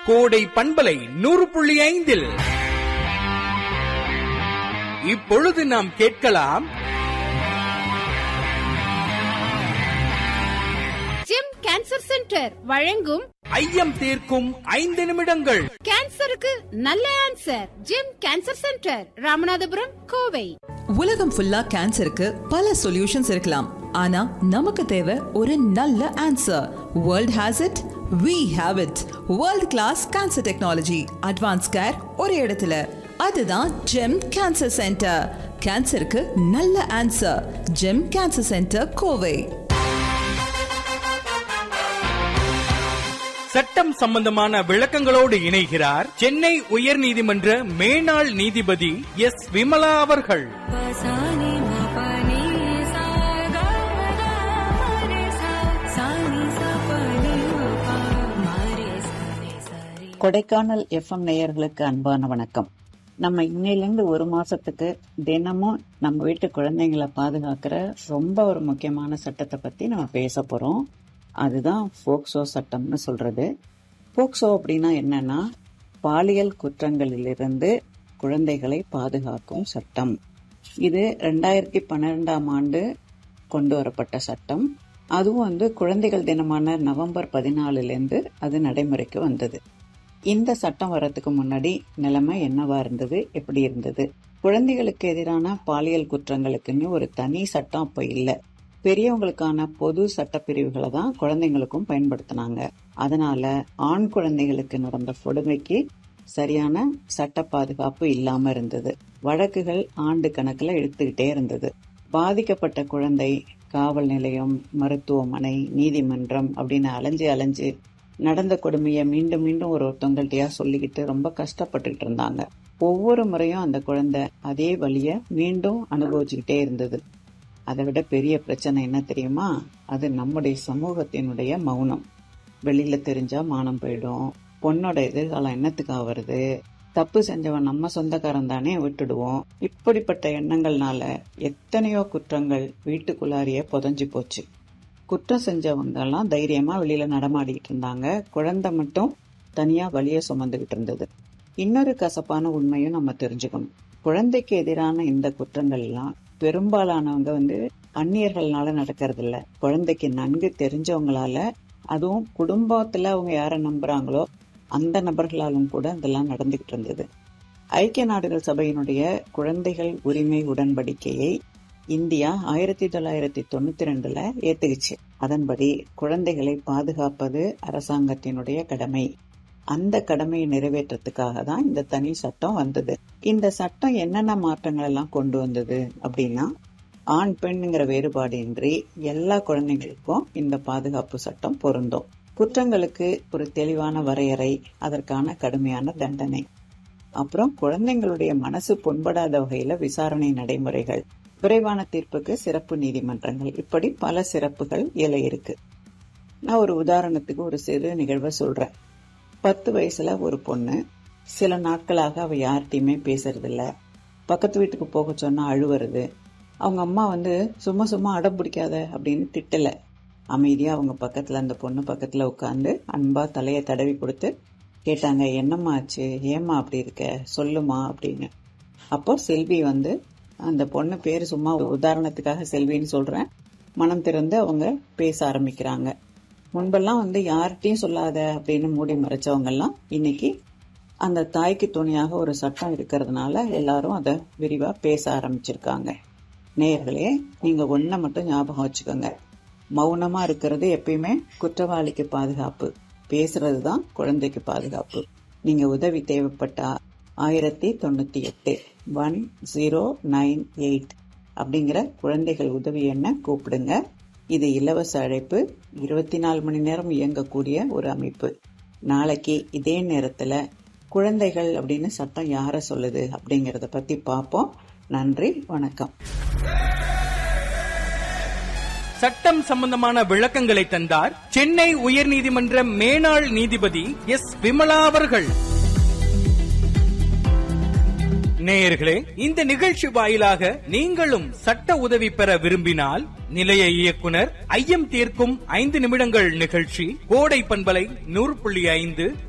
கோடை பண்பலை நூறு புள்ளி ஐந்தில் இப்பொழுது நாம் கேட்கலாம் ஜெம் கேன்சர் சென்டர் வழங்கும் ஐயம் தீர்க்கும் ஐந்து நிமிடங்கள் கேன்சருக்கு நல்ல answer GEM cancer centre Ramanathapuram Kovai உலகம் ஃபுல்லா கேன்சருக்கு பல சொல்யூஷன்ஸ் இருக்கலாம் ஆனா நமக்கு தேவை ஒரு நல்ல answer world has it we have it world class cancer technology advance care ஒரு இடத்துல அதுதான் ஜெம் கேன்சர் சென்டர் கேன்சருக்கு நல்ல answer GEM cancer centre Kovai சட்டம் சம்பந்தமான விளக்கங்களோடு இணைகிறார் சென்னை உயர்நீதிமன்ற மேனாள் நீதிபதி எஸ் விமலா அவர்கள் பசானி மபனி சாகா மரி சா சானி சபனி மபா மரி சரி சரி கொடைக்கானல் எஃப்எம் நேயர்களுக்கு அன்பான வணக்கம் நம்ம இன்னையிலேருந்து ஒரு மாசத்துக்கு தினமும் நம்ம வீட்டு குழந்தைங்களை பாதுகாக்கிற ரொம்ப ஒரு முக்கியமான சட்டத்தை பத்தி நம்ம பேச போறோம் அதுதான் போக்சோ சட்டம்னு சொல்றது போக்சோ அப்படின்னா என்னன்னா பாலியல் குற்றங்களிலிருந்து குழந்தைகளை பாதுகாக்கும் சட்டம் இது ரெண்டாயிரத்தி பன்னிரெண்டாம் ஆண்டு கொண்டு வரப்பட்ட சட்டம் அதுவும் வந்து குழந்தைகள் தினமான நவம்பர் பதினாலுலேருந்து அது நடைமுறைக்கு வந்தது இந்த சட்டம் வரதுக்கு முன்னாடி நிலைமை என்னவா இருந்தது எப்படி இருந்தது குழந்தைகளுக்கு எதிரான பாலியல் குற்றங்களுக்குன்னு ஒரு தனி சட்டம் அப்ப இல்ல பெரியவங்களுக்கான பொது சட்டப்பிரிவுகளை தான் குழந்தைங்களுக்கும் பயன்படுத்தினாங்க அதனால ஆண் குழந்தைகளுக்கு நடந்த கொடுமைக்கு சரியான சட்ட பாதுகாப்பு இல்லாம இருந்தது வழக்குகள் ஆண்டு கணக்குல எடுத்துக்கிட்டே இருந்தது பாதிக்கப்பட்ட குழந்தை காவல் நிலையம் மருத்துவமனை நீதிமன்றம் அப்படின்னு அலைஞ்சு அலைஞ்சு நடந்த கொடுமையை மீண்டும் மீண்டும் ஒரு ஒருத்தவங்கள்ட்டயா சொல்லிக்கிட்டு ரொம்ப கஷ்டப்பட்டுட்டு இருந்தாங்க ஒவ்வொரு முறையும் அந்த குழந்தை அதே வழிய மீண்டும் அனுபவிச்சுக்கிட்டே இருந்தது அதை விட பெரிய பிரச்சனை என்ன தெரியுமா அது நம்முடைய சமூகத்தினுடைய மௌனம் வெளியில தெரிஞ்சா மானம் போயிடும் பொண்ணோட எதிர்காலம் என்னத்துக்காக வருது தப்பு செஞ்சவன் நம்ம சொந்தக்காரன் தானே விட்டுடுவோம் இப்படிப்பட்ட எண்ணங்கள்னால எத்தனையோ குற்றங்கள் வீட்டுக்குள்ளாரியே புதஞ்சு போச்சு குற்றம் செஞ்சவங்க எல்லாம் தைரியமா வெளியில நடமாடிக்கிட்டு இருந்தாங்க குழந்தை மட்டும் தனியா வழிய சுமந்துகிட்டு இருந்தது இன்னொரு கசப்பான உண்மையும் நம்ம தெரிஞ்சுக்கணும் குழந்தைக்கு எதிரான இந்த குற்றங்கள் எல்லாம் பெரும்பாலானவங்க வந்து அந்நியர்கள்னால நடக்கிறது இல்ல குழந்தைக்கு நன்கு தெரிஞ்சவங்களால அதுவும் குடும்பத்துல அவங்க யார நம்புறாங்களோ அந்த நபர்களாலும் கூட இதெல்லாம் நடந்துகிட்டு இருந்தது ஐக்கிய நாடுகள் சபையினுடைய குழந்தைகள் உரிமை உடன்படிக்கையை இந்தியா ஆயிரத்தி தொள்ளாயிரத்தி தொண்ணூத்தி ரெண்டுல ஏத்துக்குச்சு அதன்படி குழந்தைகளை பாதுகாப்பது அரசாங்கத்தினுடைய கடமை அந்த கடமையை நிறைவேற்றத்துக்காக தான் இந்த தனி சட்டம் வந்தது இந்த சட்டம் என்னென்ன மாற்றங்கள் எல்லாம் கொண்டு வந்தது அப்படின்னா ஆண் பெண்ணுங்கிற வேறுபாடு இன்றி எல்லா குழந்தைகளுக்கும் இந்த பாதுகாப்பு சட்டம் பொருந்தும் குற்றங்களுக்கு ஒரு தெளிவான வரையறை அதற்கான கடுமையான தண்டனை அப்புறம் குழந்தைங்களுடைய மனசு புண்படாத வகையில விசாரணை நடைமுறைகள் விரைவான தீர்ப்புக்கு சிறப்பு நீதிமன்றங்கள் இப்படி பல சிறப்புகள் இல இருக்கு நான் ஒரு உதாரணத்துக்கு ஒரு சிறு நிகழ்வை சொல்றேன் பத்து வயசுல ஒரு பொண்ணு சில நாட்களாக அவ யார்கிட்டயுமே பேசுறது இல்ல பக்கத்து வீட்டுக்கு போக சொன்னா அழுவுறது அவங்க அம்மா வந்து சும்மா சும்மா அடம் பிடிக்காத அப்படின்னு திட்டல அமைதியா அவங்க பக்கத்துல அந்த பொண்ணு பக்கத்துல உட்காந்து அன்பா தலைய தடவி கொடுத்து கேட்டாங்க என்னம்மா ஆச்சு ஏம்மா அப்படி இருக்க சொல்லுமா அப்படின்னு அப்போ செல்வி வந்து அந்த பொண்ணு பேரு சும்மா உதாரணத்துக்காக செல்வின்னு சொல்றேன் மனம் திறந்து அவங்க பேச ஆரம்பிக்கிறாங்க முன்பெல்லாம் வந்து யார்கிட்டயும் சொல்லாத அப்படின்னு மூடி மறைச்சவங்க எல்லாம் இன்னைக்கு அந்த தாய்க்கு துணையாக ஒரு சட்டம் இருக்கிறதுனால எல்லாரும் அதை விரிவா பேச ஆரம்பிச்சிருக்காங்க நேயர்களே நீங்க ஒன்ன மட்டும் ஞாபகம் வச்சுக்கோங்க மௌனமா இருக்கிறது எப்பயுமே குற்றவாளிக்கு பாதுகாப்பு பேசுறது தான் குழந்தைக்கு பாதுகாப்பு நீங்க உதவி தேவைப்பட்டா ஆயிரத்தி தொண்ணூத்தி எட்டு ஒன் ஜீரோ நைன் எயிட் அப்படிங்கிற குழந்தைகள் உதவி எண்ண கூப்பிடுங்க இது இலவச அழைப்பு இருபத்தி நாலு மணி நேரம் இயங்கக்கூடிய ஒரு அமைப்பு நாளைக்கு இதே நேரத்துல குழந்தைகள் அப்படின்னு சட்டம் யார சொல்லுது அப்படிங்கறத பத்தி பார்ப்போம் நன்றி வணக்கம் சட்டம் சம்பந்தமான விளக்கங்களை தந்தார் சென்னை உயர்நீதிமன்ற மேனாள் நீதிபதி எஸ் விமலா அவர்கள் நேயர்களே இந்த நிகழ்ச்சி வாயிலாக நீங்களும் சட்ட உதவி பெற விரும்பினால் நிலைய இயக்குனர் ஐயம் தீர்க்கும் ஐந்து நிமிடங்கள் நிகழ்ச்சி கோடை பண்பலை நூறு புள்ளி ஐந்து